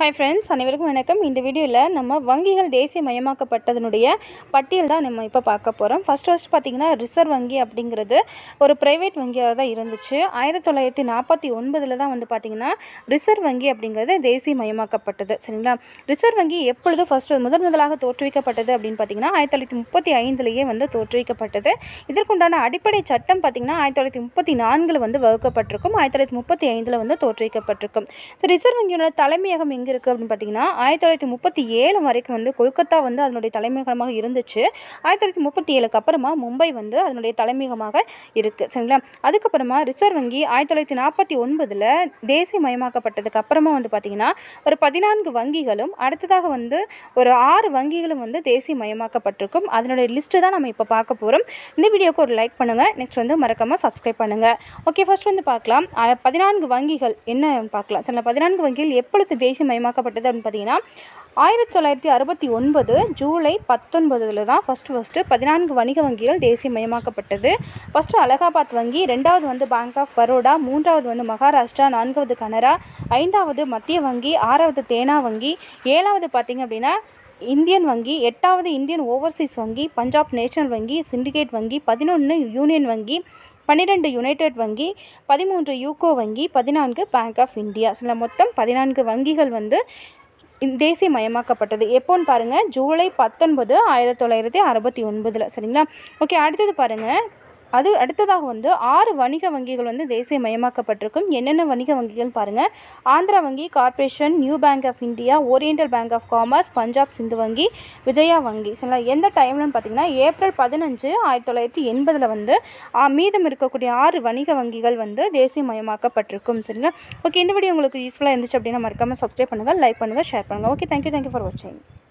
hi friends அனைவருக்கும் வணக்கம் இந்த வீடியோவில் நம்ம வங்கிகள் தேசியமயமாக்கப்பட்டதனுடைய பட்டியல் தான் நம்ம இப்போ பார்க்க போகிறோம் ஃபர்ஸ்ட் ஃபர்ஸ்ட் பார்த்திங்கன்னா ரிசர்வ் வங்கி அப்படிங்கிறது ஒரு ப்ரைவேட் வங்கியாக தான் இருந்துச்சு ஆயிரத்தி தொள்ளாயிரத்தி நாற்பத்தி ஒன்பதில் தான் வந்து பார்த்திங்கன்னா ரிசர்வ் வங்கி அப்படிங்கிறது தேசியமயமாக்கப்பட்டது சரிங்களா ரிசர்வ் வங்கி எப்பொழுது ஃபர்ஸ்ட் முதன் முதலாக தோற்றுவிக்கப்பட்டது அப்படின்னு பார்த்தீங்கன்னா ஆயிரத்தி தொள்ளாயிரத்தி முப்பத்தி ஐந்துலேயே வந்து தோற்றுவிக்கப்பட்டது இதற்குண்டான அடிப்படை சட்டம் பார்த்திங்கன்னா ஆயிரத்தி தொள்ளாயிரத்தி முப்பத்தி நான்கில் வந்து வகுக்கப்பட்டிருக்கும் ஆயிரத்தி தொள்ளாயிரத்தி முப்பத்தி ஐந்தில் வந்து தோற்றுவிக்கப்பட்டிருக்கும் ஸோ ரிசர்வ் வங்கியோட தலைமையகம் எங்கே இருக்குது அப்படின்னு பார்த்தீங்கன்னா ஆயிரத்தி தொள்ளாயிரத்தி முப்பத்தி ஏழு வரைக்கும் வந்து கொல்கத்தா வந்து அதனுடைய தலைமையகமாக இருந்துச்சு ஆயிரத்தி தொள்ளாயிரத்தி முப்பத்தி ஏழுக்கு அப்புறமா மும்பை வந்து அதனுடைய தலைமையகமாக இருக்குது சரிங்களா அதுக்கப்புறமா ரிசர்வ் வங்கி ஆயிரத்தி தொள்ளாயிரத்தி நாற்பத்தி ஒன்பதில் தேசியமயமாக்கப்பட்டதுக்கு அப்புறமா வந்து பார்த்திங்கன்னா ஒரு பதினான்கு வங்கிகளும் அடுத்ததாக வந்து ஒரு ஆறு வங்கிகளும் வந்து தேசியமயமாக்கப்பட்டிருக்கும் அதனுடைய லிஸ்ட்டு தான் நம்ம இப்போ பார்க்க போகிறோம் இந்த வீடியோக்கு ஒரு லைக் பண்ணுங்கள் நெக்ஸ்ட் வந்து மறக்காமல் சப்ஸ்கிரைப் பண்ணுங்கள் ஓகே ஃபர்ஸ்ட் வந்து பார்க்கலாம் அஹ், பதினான்கு வங்கிகள் என்ன பார்க்கலாம் சில பதினான்கு வங்கிகள் எப்பொழுது தேசியமயமாக்கப்பட்டது அப்படின்னு பார்த்தீங்கன்னா ஆயிரத்தி தொள்ளாயிரத்தி அறுபத்தி ஒன்பது ஜூலை பத்தொன்பதில் தான் ஃபஸ்ட்டு ஃபஸ்ட்டு பதினான்கு வணிக வங்கிகள் தேசியமயமாக்கப்பட்டது ஃபஸ்ட்டு அலகாபாத் வங்கி ரெண்டாவது வந்து பேங்க் ஆஃப் பரோடா மூன்றாவது வந்து மகாராஷ்டிரா நான்காவது கனரா ஐந்தாவது மத்திய வங்கி ஆறாவது தேனா வங்கி ஏழாவது பார்த்திங்க அப்படின்னா இந்தியன் வங்கி எட்டாவது இந்தியன் ஓவர்சீஸ் வங்கி பஞ்சாப் நேஷனல் வங்கி சிண்டிகேட் வங்கி பதினொன்று யூனியன் வங்கி பன்னிரெண்டு யுனைடெட் வங்கி பதிமூன்று யூகோ வங்கி பதினான்கு பேங்க் ஆஃப் இந்தியா சில மொத்தம் பதினான்கு வங்கிகள் வந்து இந்த தேசியமயமாக்கப்பட்டது எப்போன்னு பாருங்கள் ஜூலை பத்தொன்பது ஆயிரத்தி தொள்ளாயிரத்தி அறுபத்தி ஒன்பதில் சரிங்களா ஓகே அடுத்தது பாருங்கள் அது அடுத்ததாக வந்து ஆறு வணிக வங்கிகள் வந்து தேசியமயமாக்கப்பட்டிருக்கும் என்னென்ன வணிக வங்கிகள் பாருங்கள் ஆந்திரா வங்கி corporation new bank of India oriental bank of commerce Punjab Sind வங்கி விஜயா வங்கி சரிங்களா எந்த டைம்லன்னு பார்த்தீங்கன்னா ஏப்ரல் பதினஞ்சு ஆயிரத்தி தொள்ளாயிரத்தி எண்பதில் வந்து ஆ, மீதம் இருக்கக்கூடிய ஆறு வணிக வங்கிகள் வந்து தேசியமயமாக்கப்பட்டிருக்கும் சரிங்களா ஓகே இந்த வீடியோ உங்களுக்கு யூஸ்ஃபுல்லாக இருந்துச்சு அப்படின்னா மறக்காமல் சப்ஸ்கிரைப் பண்ணுங்கள் லைக் பண்ணுங்கள் ஷேர் பண்ணுங்கள் ஓகே தேங்க்யூ தேங்க்யூ ஃபார் வாட்சிங்